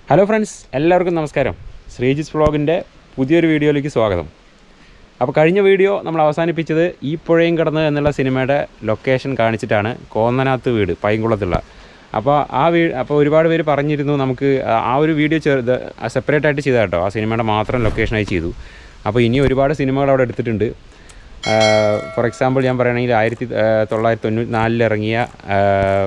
Hello friends എല്ലാവർക്കും നമസ്കാരം ശ്രീജിസ് വ്ളോഗിൻ്റെ പുതിയൊരു വീഡിയോയിലേക്ക് സ്വാഗതം അപ്പോൾ കഴിഞ്ഞ വീഡിയോ നമ്മൾ അവസാനിപ്പിച്ചത് ഈ പുഴയും കടന്ന് എന്നുള്ള സിനിമയുടെ ലൊക്കേഷൻ കാണിച്ചിട്ടാണ് കോന്നനാത്ത് വീട് പൈങ്കുളത്തുള്ള അപ്പോൾ ആ വീ അപ്പോൾ ഒരുപാട് പേര് പറഞ്ഞിരുന്നു നമുക്ക് ആ- ആ ഒരു വീഡിയോ ചെറുത് സെപ്പറേറ്റ് ആയിട്ട് ചെയ്താൽ കേട്ടോ ആ സിനിമയുടെ മാത്രം ലൊക്കേഷനായി ചെയ്തു അപ്പോൾ ഇനി ഒരുപാട് സിനിമകൾ അവിടെ എടുത്തിട്ടുണ്ട് ഫോർ എക്സാമ്പിൾ ഞാൻ പറയുകയാണെങ്കിൽ ആയിരത്തി തൊള്ളായിരത്തി തൊണ്ണൂറ്റി നാലിൽ ഇറങ്ങിയ ആ,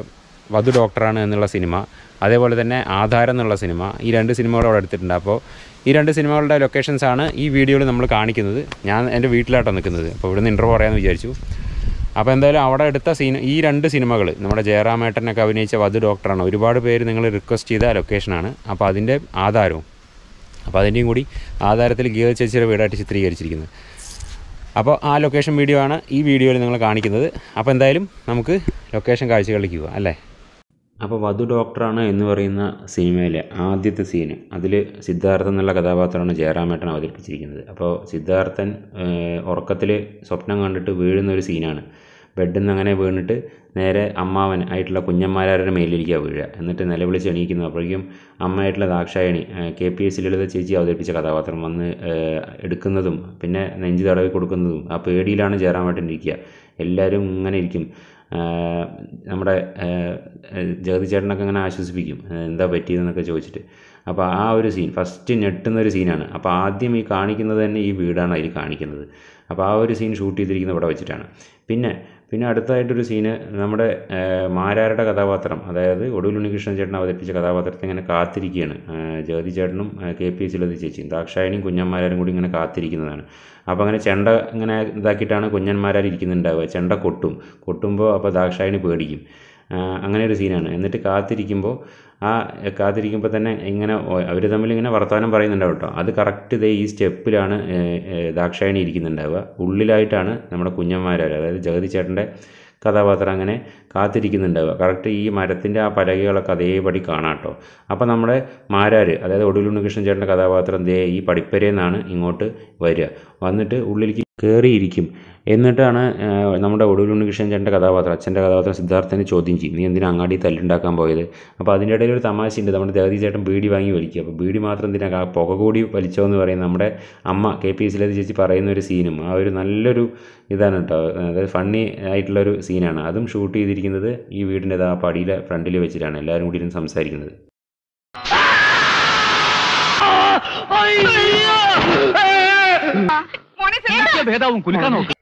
വധു ഡോക്ടറാണ് എന്നുള്ള സിനിമ അതേപോലെ തന്നെ ആധാരം എന്നുള്ള സിനിമ ഈ രണ്ട് സിനിമകൾ അവിടെ എടുത്തിട്ടുണ്ട് അപ്പോൾ ഈ രണ്ട് സിനിമകളുടെ ലൊക്കേഷൻസ് ആണ് ഈ വീഡിയോയിൽ നമ്മൾ കാണിക്കുന്നത് ഞാൻ എൻ്റെ വീട്ടിലായിട്ടാണ് നിൽക്കുന്നത് അപ്പോൾ ഇവിടുന്ന് ഇൻ്റർവ്യൂ പറയാമെന്ന് വിചാരിച്ചു അപ്പോൾ എന്തായാലും അവിടെ എടുത്ത സീൻ ഈ രണ്ട് സിനിമകൾ നമ്മുടെ ജയറാമേട്ടനൊക്കെ അഭിനയിച്ച വധു ഡോക്ടറാണ് ഒരുപാട് പേര് നിങ്ങൾ റിക്വസ്റ്റ് ചെയ്ത ലൊക്കേഷനാണ് അപ്പോൾ അതിൻ്റെ ആധാരവും അപ്പോൾ അതിൻ്റെയും കൂടി ആധാരത്തിൽ ഗീത ചേച്ചിയുടെ വീടായിട്ട് ചിത്രീകരിച്ചിരിക്കുന്നത് അപ്പോൾ ആ ലൊക്കേഷൻ വീഡിയോ ആണ് ഈ വീഡിയോയിൽ നിങ്ങൾ കാണിക്കുന്നത് അപ്പോൾ എന്തായാലും നമുക്ക് ലൊക്കേഷൻ കാഴ്ചകളിലേക്ക് പോകാം അല്ലേ അപ്പോൾ വധു ഡോക്ടറാണ് എന്ന് പറയുന്ന സിനിമയിലെ ആദ്യത്തെ സീന് അതിൽ സിദ്ധാർത്ഥൻ എന്നുള്ള കഥാപാത്രമാണ് ജയറാമേട്ടൻ അവതരിപ്പിച്ചിരിക്കുന്നത് അപ്പോൾ സിദ്ധാർത്ഥൻ ഉറക്കത്തിൽ സ്വപ്നം കണ്ടിട്ട് വീഴുന്ന ഒരു സീനാണ് ബെഡിൽ നിന്ന് അങ്ങനെ വീണിട്ട് നേരെ അമ്മാവൻ ആയിട്ടുള്ള കുഞ്ഞന്മാരുടെ മേലിരിക്കുക വീഴുക എന്നിട്ട് നിലവിളിച്ച് എണീക്കുന്നു അപ്പോഴേക്കും അമ്മയായിട്ടുള്ള Dakshayani K P S Lalitha ചേച്ചി അവതരിപ്പിച്ച കഥാപാത്രം വന്ന് ഏഹ്, എടുക്കുന്നതും പിന്നെ നെഞ്ച് തടവി കൊടുക്കുന്നതും ആ പേടിയിലാണ് ജയറാമേട്ടൻ ഇരിക്കുക എല്ലാവരും ഇങ്ങനെ ഇരിക്കും ആഹ് നമ്മുടെ ആഹ് ജഗതി ചേട്ടനൊക്കെ ഇങ്ങനെ ആശ്വസിപ്പിക്കും ആഹ് എന്താ പറ്റിയതെന്നൊക്കെ ചോദിച്ചിട്ട് അപ്പോൾ ആ ഒരു സീൻ ഫസ്റ്റ് ഞെട്ടുന്ന ഒരു സീനാണ് അപ്പോൾ ആദ്യം ഈ കാണിക്കുന്നത് തന്നെ ഈ വീടാണ് അതിൽ കാണിക്കുന്നത് അപ്പോൾ ആ ഒരു സീൻ ഷൂട്ട് ചെയ്തിരിക്കുന്നത് ഇവിടെ വെച്ചിട്ടാണ് പിന്നെ പിന്നെ അടുത്തതായിട്ടൊരു സീന് നമ്മുടെ ആഹ് മാരാരുടെ കഥാപാത്രം അതായത് ഒടുവിൽ ഉണ്ണികൃഷ്ണൻ ചേട്ടൻ അവതരിപ്പിച്ച കഥാപാത്രത്തെ ഇങ്ങനെ കാത്തിരിക്കുകയാണ് ആഹ് ജഗതി ചേട്ടനും ആഹ് കെ പി ചിലതി ചേച്ചിയും ദാക്ഷായണിയും കുഞ്ഞന്മാരും കൂടി ഇങ്ങനെ കാത്തിരിക്കുന്നതാണ് അപ്പോൾ അങ്ങനെ ചെണ്ട ഇങ്ങനെ ഇതാക്കിയിട്ടാണ് കുഞ്ഞന്മാരാർ ഇരിക്കുന്നുണ്ടാവുക ചെണ്ട കൊട്ടും കൊട്ടുമ്പോൾ അപ്പോൾ ദാക്ഷായണി പേടിക്കും ആ, അങ്ങനെ ഒരു സീനാണ് എന്നിട്ട് കാത്തിരിക്കുമ്പോൾ ആ കാത്തിരിക്കുമ്പോൾ തന്നെ ഇങ്ങനെ അവർ തമ്മിൽ ഇങ്ങനെ വർത്തമാനം പറയുന്നുണ്ടാവും കേട്ടോ അത് കറക്റ്റ് ഇതേ ഈ സ്റ്റെപ്പിലാണ് ഏ, ഏ, ദാക്ഷായണി ഇരിക്കുന്നുണ്ടാവുക ഉള്ളിലായിട്ടാണ് നമ്മുടെ കുഞ്ഞന്മാരാർ അതായത് ജഗതി ചേട്ടൻ്റെ കഥാപാത്രം അങ്ങനെ കാത്തിരിക്കുന്നുണ്ടാവുക കറക്റ്റ് ഈ മരത്തിൻ്റെ ആ പലകകളൊക്കെ അതേപടി കാണാം കേട്ടോ അപ്പോൾ നമ്മുടെ മാരാർ അതായത് ഒടുവിൽ ഉണ്ണികൃഷ്ണൻ ചേട്ടൻ്റെ കഥാപാത്രം ദേ ഈ പടിപ്പരയെന്നാണ് ഇങ്ങോട്ട് വരിക വന്നിട്ട് ഉള്ളിലേക്ക് കയറിയിരിക്കും എന്നിട്ടാണ് ആ, നമ്മുടെ ഒടുവിൽ ഉണ്ണികൃഷ്ണൻ ചേട്ടൻ്റെ കഥാപാത്രം അച്ഛൻ്റെ കഥാപാത്രം സിദ്ധാർത്ഥനെ ചോദ്യം ചെയ്യും നീ എന്തിനാ അങ്ങാടി തല്ലുണ്ടാക്കാൻ പോയത് അപ്പോൾ അതിൻ്റെ ഇടയിൽ ഒരു തമാശയുണ്ട് നമ്മുടെ ജഗതി ചേട്ടൻ ബീഡി വാങ്ങി വലിക്കുക അപ്പോൾ ബീഡി മാത്രം എന്തിനാ ആ പുക കൂടി വലിച്ചോ എന്ന് പറയുന്ന നമ്മുടെ അമ്മ കെ പി എസിലത് ചേച്ചി പറയുന്ന ഒരു സീനും ആ ഒരു നല്ലൊരു ഇതാണ് കേട്ടോ അതായത് ഫണ്ണി ആയിട്ടുള്ളൊരു സീനാണ് അതും ഷൂട്ട് ചെയ്തിരിക്കുന്നത് ഈ വീടിൻ്റെ ആ പടിയിലെ ഫ്രണ്ടിൽ വെച്ചിട്ടാണ് എല്ലാവരും കൂടി ഇരുന്ന് സംസാരിക്കുന്നത് ഭേദാവും കുലുക്കാൻ നോക്ക്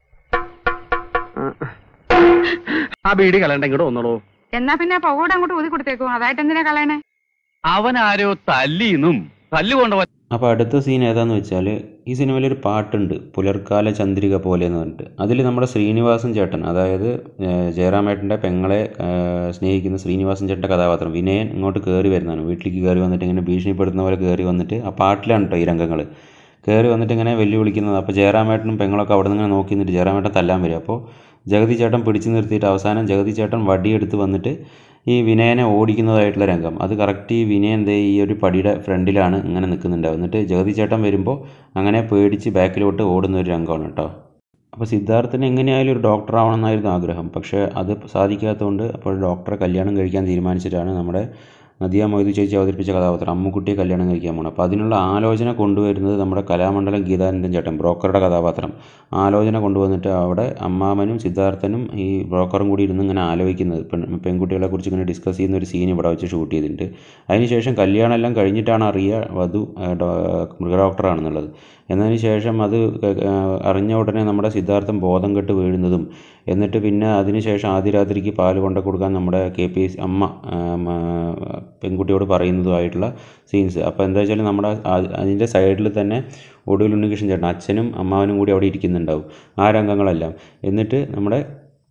ആ ബീഡി കളയണ്ട ഇങ്ങോട്ട് വന്നോളൂ എന്നാ പിന്നെ പകോട് അങ്ങോട്ട് ഊതി കൊടുത്തേക്കും അതായിട്ട് എന്തിനാ കളയണേ അവൻ ആരോ തല്ലിന്നും തല്ലുകൊണ്ട അപ്പോൾ അടുത്ത സീൻ ഏതാന്ന് വെച്ചാൽ ഈ സിനിമയിലൊരു പാട്ടുണ്ട് പുലർക്കാല ചന്ദ്രിക പോലെ എന്ന് പറഞ്ഞിട്ട് അതിൽ നമ്മുടെ ശ്രീനിവാസൻ ചേട്ടൻ അതായത് ഏഹ്, ജയറാമേട്ടൻ്റെ പെങ്ങളെ ഏഹ്, സ്നേഹിക്കുന്ന ശ്രീനിവാസൻ ചേട്ടൻ്റെ കഥാപാത്രം വിനയൻ ഇങ്ങോട്ട് കയറി വരുന്നതാണ് വീട്ടിലേക്ക് കയറി വന്നിട്ട് ഇങ്ങനെ ഭീഷണിപ്പെടുത്തുന്ന പോലെ കയറി വന്നിട്ട് ആ പാട്ടിലാണ് കേട്ടോ ഈ രംഗങ്ങൾ കയറി വന്നിട്ട് ഇങ്ങനെ വെല്ലുവിളിക്കുന്നത് അപ്പോൾ ജയറാമേട്ടനും പെങ്ങളൊക്കെ അവിടെ നിന്ന് ഇങ്ങനെ നോക്കി നിന്നിട്ട് ജയറാമേട്ടൻ തല്ലാൻ വരും അപ്പോൾ ജഗതി ചേട്ടൻ പിടിച്ചു നിർത്തിയിട്ട് അവസാനം ജഗതി ചേട്ടൻ വടിയെടുത്ത് വന്നിട്ട് ഈ വിനയനെ ഓടിക്കുന്നതായിട്ടുള്ള രംഗം അത് കറക്റ്റ് ഈ വിനയൻ ദേ ഈ ഒരു പടിയുടെ ഫ്രണ്ടിലാണ് ഇങ്ങനെ നിൽക്കുന്നുണ്ടാവും എന്നിട്ട് ജഗതി ചേട്ടൻ വരുമ്പോൾ അങ്ങനെ പേടിച്ച് ബാക്കിലോട്ട് ഓടുന്ന ഒരു രംഗമാണ് കേട്ടോ അപ്പോൾ സിദ്ധാർത്ഥന് എങ്ങനെയായാലും ഒരു ഡോക്ടർ ആവണമെന്നായിരുന്നു ആഗ്രഹം പക്ഷേ അത് സാധിക്കാത്തതുകൊണ്ട് അപ്പോൾ ഡോക്ടറെ കല്യാണം കഴിക്കാൻ തീരുമാനിച്ചിട്ടാണ് നമ്മുടെ നദിയ മൊയ്തു ചേച്ചി അവതരിപ്പിച്ച കഥാപാത്രം അമ്മുക്കുട്ടിയെ കല്യാണം കഴിക്കാൻ പോകണം അപ്പോൾ അതിനുള്ള ആലോചന കൊണ്ടുവരുന്നത് നമ്മുടെ കലാമണ്ഡലം ഗീതാനന്ദൻ ചേട്ടൻ ബ്രോക്കറുടെ കഥാപാത്രം ആലോചന കൊണ്ടുവന്നിട്ട് അവിടെ അമ്മാമനും സിദ്ധാർത്ഥനും ഈ ബ്രോക്കറും കൂടി ഇരുന്ന് ഇങ്ങനെ ആലോചിക്കുന്നത് പെൺ പെൺകുട്ടികളെ കുറിച്ച് ഇങ്ങനെ ഡിസ്കസ് ചെയ്യുന്ന ഒരു സീൻ ഇവിടെ വെച്ച് ഷൂട്ട് ചെയ്തിട്ടുണ്ട് അതിനുശേഷം കല്യാണം എല്ലാം കഴിഞ്ഞിട്ടാണ് അറിയുക വധു ആ, ഡോ- മൃഗഡോക്ടറാണെന്നുള്ളത് എന്നതിന് ശേഷം അത് ക- ആ, അറിഞ്ഞ ഉടനെ നമ്മുടെ സിദ്ധാർത്ഥം ബോധം കെട്ട് വീഴുന്നതും എന്നിട്ട് പിന്നെ അതിനുശേഷം ആദ്യ രാത്രിക്ക് പാല് കൊണ്ടു കൊടുക്കാൻ നമ്മുടെ കെ പി എസ് അമ്മ ആ, മ- പെൺകുട്ടിയോട് പറയുന്നതുമായിട്ടുള്ള സീൻസ് അപ്പോൾ എന്താ വെച്ചാൽ നമ്മുടെ ആ- അതിൻ്റെ സൈഡിൽ തന്നെ ഒടുവിൽ ഉണ്ണികൃഷ്ണൻ ചേട്ടൻ അച്ഛനും അമ്മാവനും കൂടി അവിടെ ഇരിക്കുന്നുണ്ടാവും ആ രംഗങ്ങളെല്ലാം എന്നിട്ട് നമ്മുടെ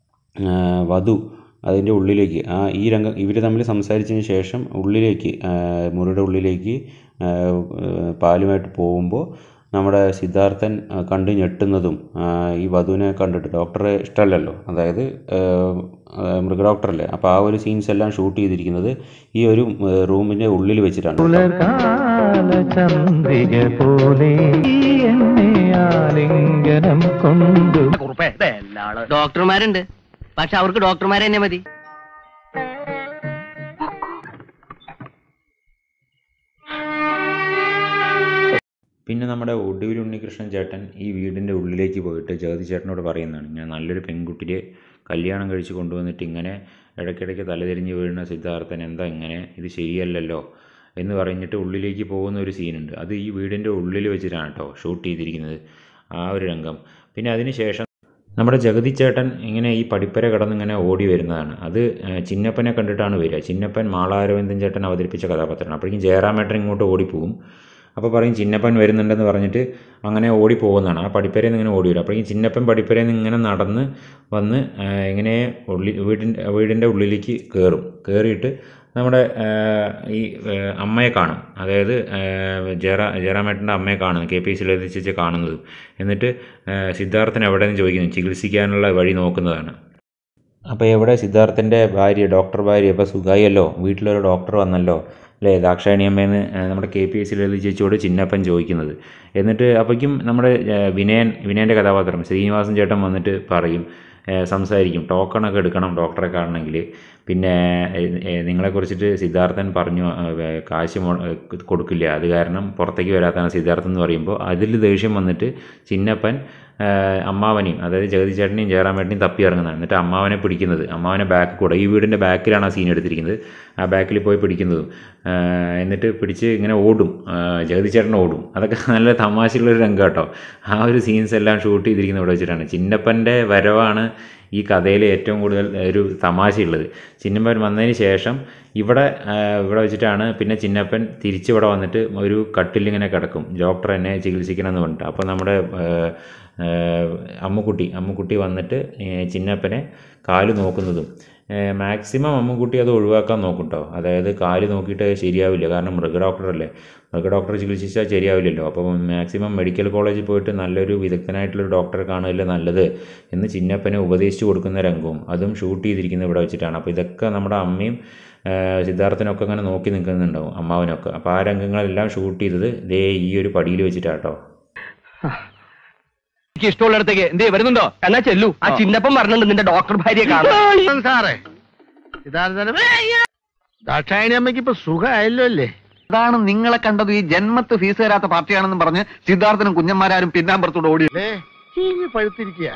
ആ, വധു അതിൻ്റെ ഉള്ളിലേക്ക് ആ ഈ രംഗം ഇവർ തമ്മിൽ സംസാരിച്ചതിന് ശേഷം ഉള്ളിലേക്ക് ആ, മുറിയുടെ ഉള്ളിലേക്ക് ആ, പാലുമായിട്ട് പോകുമ്പോൾ നമ്മുടെ സിദ്ധാർത്ഥൻ ആ, കണ്ട് ഞെട്ടുന്നതും ആ, ഈ വധുവിനെ കണ്ടിട്ട് ഡോക്ടറെ ഇഷ്ടമല്ലല്ലോ അതായത് ആ, ആ, മൃഗഡോക്ടറല്ലേ അപ്പോൾ ആ ഒരു സീൻസ് എല്ലാം ഷൂട്ട് ചെയ്തിരിക്കുന്നത് ഈ ഒരു റൂമിൻ്റെ ഉള്ളിൽ വെച്ചിട്ടാണ് കേട്ടോ. ചന്ദ്രിക പോലെ ഈ എന്നെ ആലിംഗനം കൊണ്ടു കുറുപ്പേ ഇതെല്ലാള് ഡോക്ടർമാരുണ്ട് പക്ഷെ അവർക്ക് ഡോക്ടർമാരെ തന്നെ മതി പിന്നെ നമ്മുടെ ഒടുവിൽ ഉണ്ണികൃഷ്ണൻ ചേട്ടൻ ഈ വീടിൻ്റെ ഉള്ളിലേക്ക് പോയിട്ട് ജഗതി ചേട്ടനോട് പറയുന്നതാണ് ഞാൻ നല്ലൊരു പെൺകുട്ടിയെ കല്യാണം കഴിച്ച് കൊണ്ടുവന്നിട്ട് ഇങ്ങനെ ഇടയ്ക്കിടയ്ക്ക് തലതിരിഞ്ഞ് വീഴുന്ന സിദ്ധാർത്ഥൻ എന്താ ഇങ്ങനെ ഇത് ശരിയല്ലല്ലോ എന്ന് പറഞ്ഞിട്ട് ഉള്ളിലേക്ക് പോകുന്ന ഒരു സീനുണ്ട് അത് ഈ വീടിൻ്റെ ഉള്ളിൽ വെച്ചിട്ടാണ് കേട്ടോ ഷൂട്ട് ചെയ്തിരിക്കുന്നത് ആ ഒരു രംഗം പിന്നെ അതിന് ശേഷം നമ്മുടെ ജഗതി ചേട്ടൻ ഇങ്ങനെ ഈ പടിപ്പര കടന്ന് ഇങ്ങനെ ഓടി വരുന്നതാണ് അത് ഏഹ്, ചിന്നപ്പനെ കണ്ടിട്ടാണ് വരിക ചിന്നപ്പൻ മാളാരവിന്ദൻ ചേട്ടൻ അവതരിപ്പിച്ച കഥാപാത്രമാണ് അപ്പോഴേക്കും ജയറാമേട്ടൻ ഇങ്ങോട്ട് ഓടിപ്പോവും അപ്പോൾ പറയും ചിന്നപ്പൻ വരുന്നുണ്ടെന്ന് പറഞ്ഞിട്ട് അങ്ങനെ ഓടി പോകുന്നതാണ് ആ പടിപ്പരയിൽ നിന്ന് ഇങ്ങനെ ഓടി വരും അപ്പോഴേക്കും ചിന്നപ്പൻ പടിപ്പരയിൽ നിന്ന് ഇങ്ങനെ നടന്ന് വന്ന് ഏഹ്, ഇങ്ങനെ ഉള്ളി വീടിൻ്റെ വീടിൻ്റെ ഉള്ളിലേക്ക് കയറും കയറിയിട്ട് നമ്മുടെ ഏഹ്, ഈ ഏഹ്, അമ്മയെ കാണും അതായത് ഏഹ്, ജയറാ ജയറാമേട്ടൻ്റെ അമ്മയെ കാണുന്നത് കെ പി സി ലതിച്ച് കാണുന്നത് എന്നിട്ട് ഏഹ്, സിദ്ധാർത്ഥൻ എവിടെയെന്ന് ചോദിക്കുന്നു ചികിത്സിക്കാനുള്ള വഴി നോക്കുന്നതാണ് അപ്പോൾ എവിടെ സിദ്ധാർത്ഥൻ്റെ ഭാര്യ ഡോക്ടർ ഭാര്യ അപ്പോൾ സുഖായല്ലോ വീട്ടിലൊരു ഡോക്ടർ വന്നല്ലോ അല്ലേ ദാക്ഷായണിയമ്മേന്ന് ഏഹ്, നമ്മുടെ കെ പി എസ് ലളിത ചേച്ചിയോട് ചിന്നപ്പൻ ചോദിക്കുന്നത് എന്നിട്ട് അപ്പോഴേക്കും നമ്മുടെ ഏഹ്, വിനയൻ വിനയൻ്റെ കഥാപാത്രം ശ്രീനിവാസൻ ചേട്ടൻ വന്നിട്ട് പറയും ഏഹ്, സംസാരിക്കും ടോക്കണൊക്കെ എടുക്കണം ഡോക്ടറെ കാണണമെങ്കിൽ പിന്നെ ഏഹ്, ഏഹ്, നിങ്ങളെക്കുറിച്ചിട്ട് സിദ്ധാർത്ഥൻ പറഞ്ഞു ഏഹ്, കാശ് മൊ- ഏഹ്, കൊടുക്കില്ല അത് കാരണം പുറത്തേക്ക് വരാത്താണ് സിദ്ധാർത്ഥൻ എന്ന് പറയുമ്പോൾ അതിൽ ദേഷ്യം വന്നിട്ട് ചിന്നപ്പൻ ഏഹ്, അമ്മാവനെയും അതായത് ജഗതി ചേട്ടനെയും ജയറാമേട്ടനെയും തപ്പി ഇറങ്ങുന്നതാണ് എന്നിട്ട് അമ്മാവനെ പിടിക്കുന്നത് അമ്മാവനെ ബാക്ക് കൂടെ ഈ വീടിൻ്റെ ബാക്കിലാണ് ആ സീൻ എടുത്തിരിക്കുന്നത് ആ ബാക്കിൽ പോയി പിടിക്കുന്നതും ഏഹ്, എന്നിട്ട് പിടിച്ച് ഇങ്ങനെ ഓടും ഏഹ്, ജഗതി ചേട്ടൻ ഓടും അതൊക്കെ നല്ല തമാശയുള്ളൊരു രംഗം കേട്ടോ ആ ഒരു സീൻസ് എല്ലാം ഷൂട്ട് ചെയ്തിരിക്കുന്നത് ഇവിടെ വെച്ചിട്ടാണ് ചിന്നപ്പൻ്റെ വരവാണ് ഈ കഥയിൽ ഏറ്റവും കൂടുതൽ ഒരു തമാശയുള്ളത് ചിന്നപ്പൻ വന്നതിന് ശേഷം ഇവിടെ ആ, ഇവിടെ വെച്ചിട്ടാണ് പിന്നെ ചിന്നപ്പൻ തിരിച്ച് ഇവിടെ വന്നിട്ട് ഒരു കട്ടിലിങ്ങനെ കിടക്കും ഡോക്ടർ എന്നെ ചികിത്സിക്കണം എന്ന് പറഞ്ഞിട്ട് അപ്പോൾ നമ്മുടെ ആ, ആ, അമ്മുക്കുട്ടി അമ്മുക്കുട്ടി വന്നിട്ട് ഏ, ചിന്നപ്പനെ കാല് നോക്കുന്നതും മാക്സിമം അമ്മുക്കുട്ടി അത് ഒഴിവാക്കാൻ നോക്കും കേട്ടോ അതായത് കാല് നോക്കിയിട്ട് ശരിയാവില്ല കാരണം മൃഗ ഡോക്ടറല്ലേ മൃഗ ഡോക്ടർ ചികിത്സിച്ചാൽ ശരിയാവില്ലല്ലോ അപ്പോൾ മാക്സിമം മെഡിക്കൽ കോളേജിൽ പോയിട്ട് നല്ലൊരു വിദഗ്ധനായിട്ടുള്ളൊരു ഡോക്ടറെ കാണുകയല്ലേ നല്ലത് എന്ന് ചിന്നപ്പനെ ഉപദേശിച്ചു കൊടുക്കുന്ന രംഗവും അതും ഷൂട്ട് ചെയ്തിരിക്കുന്നത് ഇവിടെ വെച്ചിട്ടാണ് അപ്പോൾ ഇതൊക്കെ നമ്മുടെ അമ്മയും ആ, സിദ്ധാർത്ഥനൊക്കെ അങ്ങനെ നോക്കി നിൽക്കുന്നുണ്ടാവും അമ്മാവനൊക്കെ അപ്പോൾ ആ രംഗങ്ങളെല്ലാം ഷൂട്ട് ചെയ്തത് ദേ ഈ ഒരു പടിയിൽ വെച്ചിട്ടാട്ടോ എനിക്ക് ഇഷ്ടമുള്ളിടത്തേക്ക് എന്തേ വരുന്നുണ്ടോ എന്നാ ചെല്ലു ആ ചിന്നപ്പം പറഞ്ഞിട്ടുണ്ട് നിന്റെ ഡോക്ടർ ഭാര്യയെ കാണാൻ സാറേ സിദ്ധാർത്ഥന ദാക്ഷായണി അമ്മയ്ക്ക് ഇപ്പൊ സുഖമായല്ലോ അല്ലേ അതാണ് നിങ്ങളെ കണ്ടത് ഈ ജന്മത്ത് ഫീസ് തരാത്ത പാർട്ടിയാണെന്നും പറഞ്ഞ് സിദ്ധാർത്ഥനും കുഞ്ഞന്മാരും പിന്നാമ്പുറത്തൂടെ ഓടി അല്ലേ ചീഞ്ഞ് പഴുത്തിരിക്കുക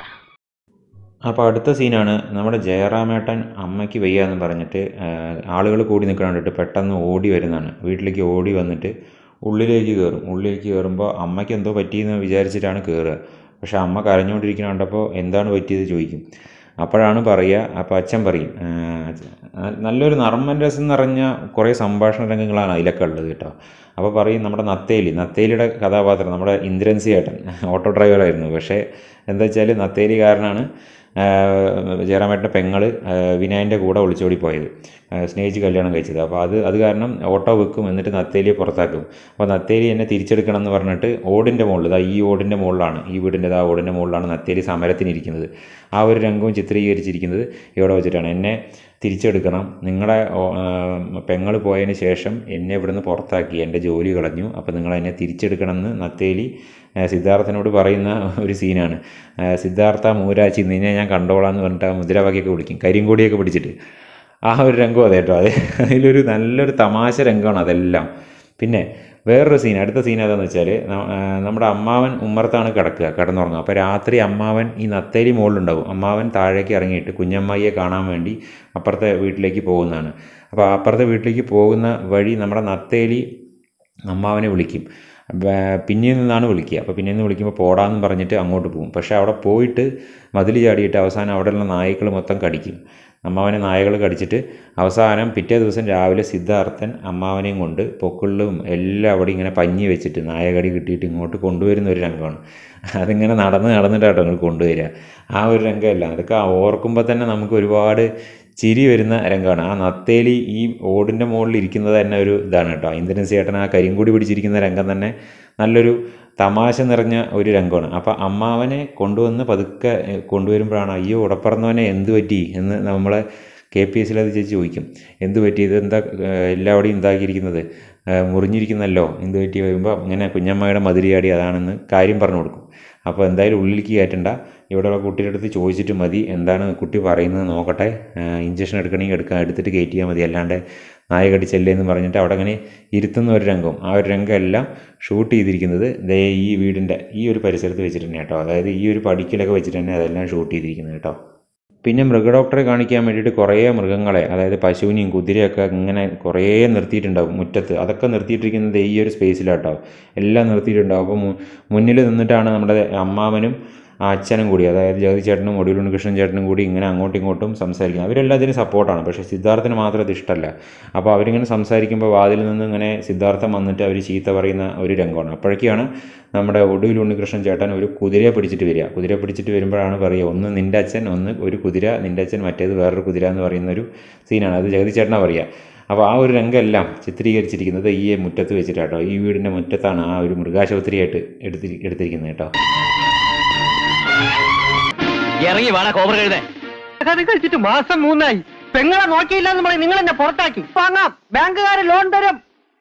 അപ്പോൾ അടുത്ത സീനാണ് നമ്മുടെ ജയറാമേട്ടൻ അമ്മയ്ക്ക് വയ്യ എന്ന് പറഞ്ഞിട്ട് ആളുകൾ കൂടി നിൽക്കണ കണ്ടിട്ട് പെട്ടെന്ന് ഓടി വരുന്നതാണ് വീട്ടിലേക്ക് ഓടി വന്നിട്ട് ഉള്ളിലേക്ക് കയറും ഉള്ളിലേക്ക് കയറുമ്പോൾ അമ്മയ്ക്ക് എന്തോ പറ്റിയെന്ന് വിചാരിച്ചിട്ടാണ് കയറുക പക്ഷെ അമ്മ കരഞ്ഞുകൊണ്ടിരിക്കുന്ന കണ്ടപ്പോൾ എന്താണ് പറ്റിയത് ചോദിക്കും അപ്പോഴാണ് പറയുക അപ്പോൾ അച്ഛൻ പറയും "ആ, അച്ഛ- നല്ലൊരു നർമ്മൻ രസം നിറഞ്ഞ കുറേ സംഭാഷണ രംഗങ്ങളാണ് അതിലൊക്കെ ഉള്ളത് കേട്ടോ അപ്പോൾ പറയും നമ്മുടെ നത്തേലി നത്തേലിയുടെ കഥാപാത്രം നമ്മുടെ ഇന്ദ്രൻസി ഏട്ടൻ ഓട്ടോ ഡ്രൈവറായിരുന്നു പക്ഷേ എന്താ വെച്ചാൽ നത്തേലിക്കാരനാണ് ജയറാമേട്ടൻ്റെ പെങ്ങൾ വിനായൻ്റെ കൂടെ ഒളിച്ചോടി പോയത് ആ, സ്നേഹിച്ച് കല്യാണം കഴിച്ചത് അപ്പോൾ അത് അത് കാരണം ഓട്ടോ വെക്കും എന്നിട്ട് നത്തേലിയെ പുറത്താക്കും അപ്പോൾ നത്തേലി എന്നെ തിരിച്ചെടുക്കണം എന്ന് പറഞ്ഞിട്ട് ഓടിൻ്റെ മുകളിൽ ഇതാ ഈ ഓടിൻ്റെ മുകളിലാണ് ഈ വീടിൻ്റെ ആ ഓടിൻ്റെ മുകളിലാണ് നത്തേലി സമരത്തിനിരിക്കുന്നത് ആ ഒരു രംഗവും ചിത്രീകരിച്ചിരിക്കുന്നത് ഇവിടെ വെച്ചിട്ടാണ് എന്നെ തിരിച്ചെടുക്കണം നിങ്ങളുടെ പെങ്ങൾ പോയതിന് ശേഷം എന്നെ ഇവിടുന്ന് പുറത്താക്കി എൻ്റെ ജോലി കളഞ്ഞു അപ്പോൾ നിങ്ങൾ എന്നെ തിരിച്ചെടുക്കണമെന്ന് നത്തേലി ആ, സിദ്ധാർത്ഥനോട് പറയുന്ന ഒരു സീനാണ് ആ, സിദ്ധാർത്ഥ മൂരാച്ചി നിന്നെ ഞാൻ കണ്ടോളാം എന്ന് പറഞ്ഞിട്ട് ആ മുദ്രാവാക്യമൊക്കെ പിടിക്കും കരിങ്കൊടിയൊക്കെ പിടിച്ചിട്ട് ആ ഒരു രംഗം അതെ കേട്ടോ അത് അതിലൊരു നല്ലൊരു തമാശ രംഗമാണ് അതെല്ലാം പിന്നെ വേറൊരു സീൻ അടുത്ത സീൻ ഏതാണെന്ന് വെച്ചാൽ നമ്മുടെ അമ്മാവൻ ഉമ്മറത്താണ് കിടക്കുക കിടന്നുറങ്ങുക അപ്പോൾ രാത്രി അമ്മാവൻ ഈ നത്തേരി മുകളിലുണ്ടാവും അമ്മാവൻ താഴേക്ക് ഇറങ്ങിയിട്ട് കുഞ്ഞമ്മായിയെ കാണാൻ വേണ്ടി അപ്പുറത്തെ വീട്ടിലേക്ക് പോകുന്നതാണ് അപ്പോൾ അപ്പുറത്തെ വീട്ടിലേക്ക് പോകുന്ന വഴി നമ്മുടെ നത്തേലി അമ്മാവനെ വിളിക്കും ബ- പിന്നിൽ നിന്നാണ് വിളിക്കുക അപ്പോൾ പിന്നിൽ നിന്ന് വിളിക്കുമ്പോൾ പോടാന്ന് പറഞ്ഞിട്ട് അങ്ങോട്ട് പോകും പക്ഷേ അവിടെ പോയിട്ട് മതിൽ ചാടിയിട്ട് അവസാനം അവിടെയുള്ള നായ്ക്കൾ മൊത്തം കടിക്കും അമ്മാവനെ നായകൾ കടിച്ചിട്ട് അവസാനം പിറ്റേ ദിവസം രാവിലെ സിദ്ധാർത്ഥൻ അമ്മാവനെയും കൊണ്ട് പൊക്കിളിലും എല്ലാം അവിടെ ഇങ്ങനെ പഞ്ഞി വെച്ചിട്ട് നായകടി കിട്ടിയിട്ട് ഇങ്ങോട്ട് കൊണ്ടുവരുന്ന ഒരു രംഗമാണ് അതിങ്ങനെ നടന്ന് നടന്നിട്ടാട്ടോ നിങ്ങൾ കൊണ്ടുവരിക ആ ഒരു രംഗമല്ല അതൊക്കെ ഓർക്കുമ്പോൾ തന്നെ നമുക്ക് ഒരുപാട് ചിരി വരുന്ന രംഗമാണ് ആ നത്തേലി ഈ ഓടിൻ്റെ മുകളിൽ ഇരിക്കുന്നത് തന്നെ ഒരു ഇതാണ് കേട്ടോ ഇന്ദ്രൻ ചേട്ടൻ ആ കരിങ്കൂടി പിടിച്ചിരിക്കുന്ന രംഗം തന്നെ നല്ലൊരു തമാശ നിറഞ്ഞ ഒരു രംഗമാണ് അപ്പോൾ അമ്മാവനെ കൊണ്ടുവന്ന് പതുക്കെ ഏ, കൊണ്ടുവരുമ്പോഴാണ് അയ്യോ ഉടപ്പറന്നവനെ എന്ത് പറ്റി എന്ന് നമ്മളെ കെ പി എസിൽ അത് ചേച്ചി ചോദിക്കും എന്ത് പറ്റി ഇത് എന്താ എല്ലാവിടെയും ഇതാക്കിയിരിക്കുന്നത് ഏ, മുറിഞ്ഞിരിക്കുന്നല്ലോ എന്ത് പറ്റി വരുമ്പോൾ ഇങ്ങനെ കുഞ്ഞമ്മയുടെ മതിരിയാടി അതാണെന്ന് കാര്യം പറഞ്ഞു കൊടുക്കും അപ്പോൾ എന്തായാലും ഉള്ളിലേക്ക് കയറ്റണ്ട ഇവിടെയുള്ള കുട്ടിയുടെ അടുത്ത് ചോദിച്ചിട്ട് മതി എന്താണ് കുട്ടി പറയുന്നത് നോക്കട്ടെ ഇഞ്ചക്ഷൻ എടുക്കണമെങ്കിൽ എടുക്കാം എടുത്തിട്ട് കയറ്റിയാൽ മതി അല്ലാണ്ട് നായ കടിച്ചല്ലേ എന്ന് പറഞ്ഞിട്ട് അവിടെ അങ്ങനെ ഇരുത്തുന്ന ഒരു രംഗം ആ ഒരു രംഗമെല്ലാം ഷൂട്ട് ചെയ്തിരിക്കുന്നത് ദേ ഈ വീടിൻ്റെ ഈ ഒരു പരിസരത്ത് വെച്ചിട്ട് തന്നെ കേട്ടോ അതായത് ഈ ഒരു പടിക്കലൊക്കെ വെച്ചിട്ട് തന്നെ അതെല്ലാം ഷൂട്ട് ചെയ്തിരിക്കുന്നത് കേട്ടോ പിന്നെ മൃഗഡോക്ടറെ കാണിക്കാൻ വേണ്ടിയിട്ട് കുറേ മൃഗങ്ങളെ അതായത് പശുവിനെയും കുതിരയൊക്കെ ഇങ്ങനെ കുറേ നിർത്തിയിട്ടുണ്ടാവും മുറ്റത്ത് അതൊക്കെ നിർത്തിയിട്ടിരിക്കുന്നത് ഈ ഒരു സ്പേസിലാട്ടോ എല്ലാം നിർത്തിയിട്ടുണ്ടാവും അപ്പോൾ മുന്നിൽ നിന്നിട്ടാണ് നമ്മുടെ അമ്മാവനും ആ അച്ഛനും കൂടി അതായത് ജഗതി ചേട്ടനും ഒടുവിലുണ്ട് കൃഷ്ണൻ ചേട്ടനും കൂടി ഇങ്ങനെ അങ്ങോട്ടും ഇങ്ങോട്ടും സംസാരിക്കുന്നത് അവരെല്ലാം അതിന് സപ്പോർട്ടാണ് പക്ഷേ സിദ്ധാർത്ഥന് മാത്രം അത് ഇഷ്ടമല്ല അപ്പോൾ അവരിങ്ങനെ സംസാരിക്കുമ്പോൾ വാതിൽ നിന്ന് ഇങ്ങനെ സിദ്ധാർത്ഥം വന്നിട്ട് അവർ ചീത്ത പറയുന്ന ഒരു രംഗമാണ് അപ്പോഴേക്കാണ് നമ്മുടെ ഒടുവിൽ ഉണ്ണികൃഷ്ണൻ ചേട്ടൻ ഒരു കുതിരയെ പിടിച്ചിട്ട് വരിക കുതിരയെ പിടിച്ചിട്ട് വരുമ്പോഴാണ് പറയുക ഒന്ന് നിൻ്റെ അച്ഛൻ ഒന്ന് ഒരു കുതിര നിൻ്റെ അച്ഛൻ മറ്റേത് വേറൊരു കുതിര എന്ന് പറയുന്ന ഒരു സീനാണ് അത് ജഗതി ചേട്ടനാണ് പറയുക അപ്പോൾ ആ ഒരു രംഗമെല്ലാം ചിത്രീകരിച്ചിരിക്കുന്നത് ഈ മുറ്റത്ത് വെച്ചിട്ടാട്ടോ ഈ വീടിൻ്റെ മുറ്റത്താണ് ആ ഒരു മൃഗാശുപത്രിയായിട്ട് എടുത്തി എടുത്തിരിക്കുന്നത് കേട്ടോ ഇറങ്ങി വേണ കോബർ കഴുതേ കഥ കഴിച്ചിട്ട് മാസം മൂന്നായി പെങ്ങളെ നോക്കിയില്ല എന്ന് പറയും നിങ്ങൾ എന്നെ പുറത്താക്കി വാങ്ങാം ബാങ്കുകാര് ലോൺ തരും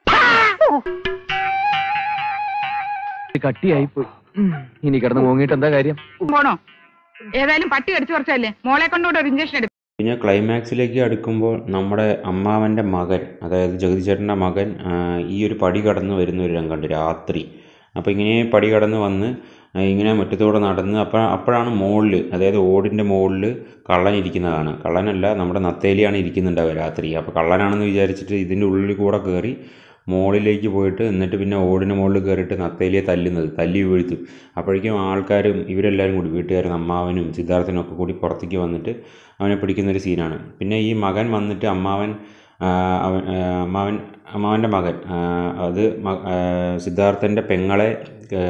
കട്ടിയായിപ്പോയി ഇനി കിടന്ന് മോങ്ങിയിട്ട് എന്താ കാര്യം പോണോ ഏതായാലും പട്ടി കടിച്ചു കുറച്ചല്ലേ മോളെ കൊണ്ടുകൂടെ ഒരു ഇഞ്ചക്ഷൻ എടുക്കും പിന്നെ ക്ലൈമാക്സിലേക്ക് അടുക്കുമ്പോൾ നമ്മുടെ അമ്മാവൻ്റെ മകൻ അതായത് ജഗതി ചേട്ടൻ്റെ മകൻ ആ, ഈ ഒരു പടി കടന്ന് വരുന്ന ഒരു രംഗമുണ്ട് രാത്രി അപ്പോൾ ഇങ്ങനെ പടി കടന്ന് വന്ന് ആ, ഇങ്ങനെ മുറ്റത്തൂടെ നടന്ന് അപ്പോൾ അപ്പോഴാണ് മുകളിൽ അതായത് ഓടിൻ്റെ മുകളിൽ കള്ളൻ ഇരിക്കുന്നതാണ് കള്ളനല്ല നമ്മുടെ നത്തേലിയാണ് ഇരിക്കുന്നുണ്ടാവുക രാത്രി അപ്പോൾ കള്ളനാണെന്ന് വിചാരിച്ചിട്ട് ഇതിൻ്റെ ഉള്ളിൽ കൂടെ കയറി മുകളിലേക്ക് പോയിട്ട് എന്നിട്ട് പിന്നെ ഓടിന് മുകളിൽ കയറിയിട്ട് നത്തേലിയെ തല്ലുന്നത് തല്ലി വീഴ്ത്തും അപ്പോഴേക്കും ആൾക്കാരും ഇവരെല്ലാവരും കൂടി വീട്ടുകാരും അമ്മാവനും സിദ്ധാർത്ഥനും ഒക്കെ കൂടി പുറത്തേക്ക് വന്നിട്ട് അവനെ പിടിക്കുന്ന ഒരു സീനാണ് പിന്നെ ഈ മകൻ വന്നിട്ട് അമ്മാവൻ ആ, അവൻ ആ, അമ്മാവൻ അമ്മാവൻ്റെ മകൻ ആ, അത് മ- ആ, സിദ്ധാർത്ഥൻ്റെ പെങ്ങളെ ആ,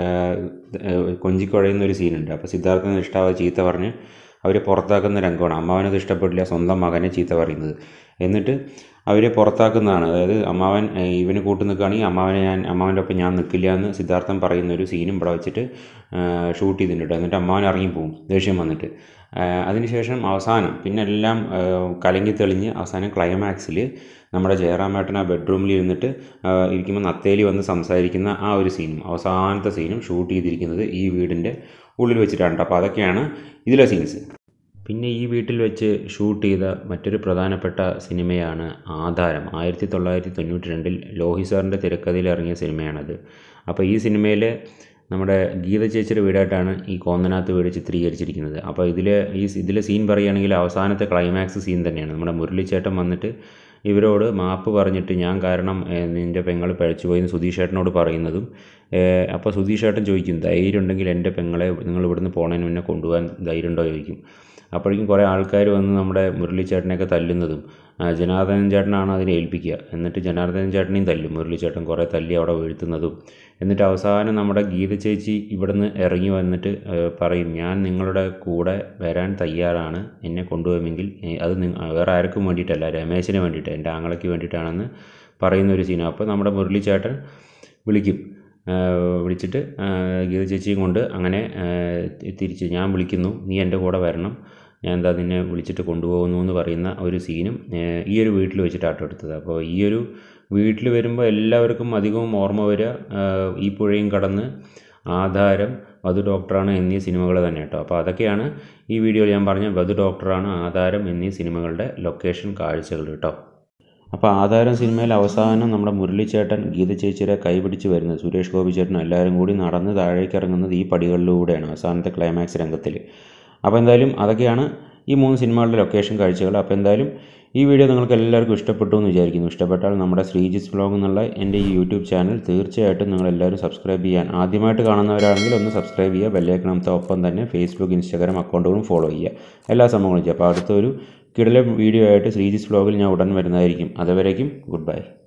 ആ, കൊഞ്ചിക്കുഴയുന്ന ഒരു സീനുണ്ട് അപ്പോൾ സിദ്ധാർത്ഥന് ഇഷ്ടാവാതെ ചീത്ത പറഞ്ഞ് അവരെ പുറത്താക്കുന്ന രംഗമാണ് അമ്മാവനത് ഇഷ്ടപ്പെട്ടില്ല സ്വന്തം മകനെ ചീത്ത പറയുന്നത് എന്നിട്ട് അവരെ പുറത്താക്കുന്നതാണ് അതായത് അമ്മാവൻ ഏ, ഇവന് കൂട്ടു നിൽക്കുകയാണെങ്കിൽ അമ്മാവനെ ഞാൻ അമ്മാവൻ്റെ ഒപ്പം ഞാൻ നിൽക്കില്ല എന്ന് സിദ്ധാർത്ഥൻ പറയുന്ന ഒരു സീനും ഇവിടെ വെച്ചിട്ട് ഷൂട്ട് ചെയ്തിട്ടുണ്ട് കേട്ടോ. എന്നിട്ട് അമ്മാവൻ ഇറങ്ങിപ്പോവും ദേഷ്യം വന്നിട്ട് ആ, അതിനുശേഷം അവസാനം പിന്നെ എല്ലാം ആ, കലങ്ങി തെളിഞ്ഞ് അവസാനം ക്ലൈമാക്സിൽ നമ്മുടെ ജയറാമേട്ടൻ ആ ബെഡ്റൂമിൽ ഇരുന്നിട്ട് ആ, ഇരിക്കുമ്പോൾ നത്തേലി വന്ന് സംസാരിക്കുന്ന ആ ഒരു സീനും അവസാനത്തെ സീനും ഷൂട്ട് ചെയ്തിരിക്കുന്നത് ഈ വീടിൻ്റെ ഉള്ളിൽ വെച്ചിട്ടാണ് കേട്ടോ. അപ്പോൾ അതൊക്കെയാണ് ഇതിലെ സീൻസ് പിന്നെ ഈ വീട്ടിൽ വെച്ച് ഷൂട്ട് ചെയ്ത മറ്റൊരു പ്രധാനപ്പെട്ട സിനിമയാണ് ആധാരം ആയിരത്തി തൊള്ളായിരത്തി തൊണ്ണൂറ്റി രണ്ടിൽ ലോഹി സാറിൻ്റെ തിരക്കഥയിൽ ഇറങ്ങിയ സിനിമയാണത് അപ്പോൾ ഈ സിനിമയിൽ നമ്മുടെ ഗീത ചേച്ചിയുടെ വീടായിട്ടാണ് ഈ കോന്നനാത്ത് വീട് ചിത്രീകരിച്ചിരിക്കുന്നത് അപ്പോൾ ഇതിൽ ഈ ഇതിലെ സീൻ പറയുകയാണെങ്കിൽ അവസാനത്തെ ക്ലൈമാക്സ് സീൻ തന്നെയാണ് നമ്മുടെ മുരളിച്ചേട്ടൻ വന്നിട്ട് ഇവരോട് മാപ്പ് പറഞ്ഞിട്ട് ഞാൻ കാരണം ഏഹ്, നിൻ്റെ പെങ്ങൾ പഴച്ചുപോയി എന്ന് സുധീഷേട്ടനോട് പറയുന്നതും ഏഹ്, അപ്പോൾ സുധീഷേട്ടൻ ചോദിക്കും ധൈര്യം ഉണ്ടെങ്കിൽ എൻ്റെ പെങ്ങളെ നിങ്ങൾ ഇവിടുന്ന് പോണതിന് മുന്നേ കൊണ്ടുപോകാൻ ധൈര്യം ഉണ്ടോ ചോദിക്കും അപ്പോഴേക്കും കുറേ ആൾക്കാർ വന്ന് നമ്മുടെ മുരളിച്ചേട്ടനെയൊക്കെ തല്ലുന്നതും ആ, ജനാർദ്ദനൻ ചേട്ടനാണ് അതിനെ ഏൽപ്പിക്കുക എന്നിട്ട് ജനാർദ്ദനൻ ചേട്ടനെയും തല്ലും മുരളിച്ചേട്ടൻ കുറേ തല്ലി അവിടെ വീഴ്ത്തുന്നതും എന്നിട്ട് അവസാനം നമ്മുടെ ഗീത ചേച്ചി ഇവിടുന്ന് ഇറങ്ങി വന്നിട്ട് ആ, പറയും ഞാൻ നിങ്ങളുടെ കൂടെ വരാൻ തയ്യാറാണ് എന്നെ കൊണ്ടുപോകുമെങ്കിൽ ഏ, അത് നിങ്ങ- വേറെ ആർക്കും വേണ്ടിയിട്ടല്ല രമേശിന് വേണ്ടിയിട്ട് എൻ്റെ ആങ്ങളയ്ക്ക് വേണ്ടിയിട്ടാണെന്ന് പറയുന്ന ഒരു സീനാണ് അപ്പോൾ നമ്മുടെ മുരളിച്ചേട്ടൻ വിളിക്കും ആ, വിളിച്ചിട്ട് ആ, ഗീത ചേച്ചിയും കൊണ്ട് അങ്ങനെ ആ, തിരിച്ച് ഞാൻ വിളിക്കുന്നു നീ എൻ്റെ കൂടെ വരണം ഞാൻ എന്താ നിന്നെ വിളിച്ചിട്ട് കൊണ്ടുപോകുന്നു എന്ന് പറയുന്ന ഒരു സീനും ഏഹ്, ഈ ഒരു വീട്ടിൽ വെച്ചിട്ടാട്ടോ എടുത്തത് അപ്പോൾ ഈ ഒരു വീട്ടിൽ വരുമ്പോൾ എല്ലാവർക്കും അധികവും ഓർമ്മ വരിക ആഹ്, ഈ പുഴയും കടന്ന് ആധാരം വധു ഡോക്ടറാണ് എന്നീ സിനിമകൾ തന്നെ കേട്ടോ അപ്പോൾ അതൊക്കെയാണ് ഈ വീഡിയോയിൽ ഞാൻ പറഞ്ഞ വധു ഡോക്ടറാണ് ആധാരം എന്നീ സിനിമകളുടെ ലൊക്കേഷൻ കാഴ്ചകൾ കേട്ടോ അപ്പോൾ ആധാരം സിനിമയിൽ അവസാനം നമ്മുടെ മുരളിച്ചേട്ടൻ ഗീത ചേച്ചിയുടെ കൈ പിടിച്ച് വരുന്നത് സുരേഷ് ഗോപി ചേട്ടനും എല്ലാവരും കൂടി നടന്ന് താഴേക്ക് ഇറങ്ങുന്നത് ഈ പടികളിലൂടെയാണ് അവസാനത്തെ ക്ലൈമാക്സ് രംഗത്തിൽ അപ്പോൾ എന്തായാലും അതൊക്കെയാണ് ഈ മൂന്ന് സിനിമകളുടെ ലൊക്കേഷൻ കാഴ്ചകൾ അപ്പോൾ എന്തായാലും ഈ വീഡിയോ നിങ്ങൾക്ക് എല്ലാവർക്കും ഇഷ്ടപ്പെട്ടു എന്ന് വിചാരിക്കുന്നു ഇഷ്ടപ്പെട്ടാൽ നമ്മുടെ ശ്രീജിസ് വ്ലോഗ് എന്നുള്ള എൻ്റെ ഈ യൂട്യൂബ് ചാനൽ തീർച്ചയായിട്ടും നിങ്ങൾ എല്ലാവരും സബ്സ്ക്രൈബ് ചെയ്യാൻ ആദ്യമായിട്ട് കാണുന്നവരാണെങ്കിൽ ഒന്ന് സബ്സ്ക്രൈബ് ചെയ്യുക ബെല്ലൈക്കണത്തെ ഒപ്പം തന്നെ ഫേസ്ബുക്ക് ഇൻസ്റ്റാഗ്രാം അക്കൗണ്ടുകളും ഫോളോ ചെയ്യുക എല്ലാ സംഭവങ്ങളും ചെയ്യുക അപ്പോൾ അടുത്തൊരു കിടല വീഡിയോ ആയിട്ട് ശ്രീജിസ് വ്ലോഗിൽ ഞാൻ ഉടൻ വരുന്നതായിരിക്കും അതുവരേക്കും ഗുഡ് ബൈ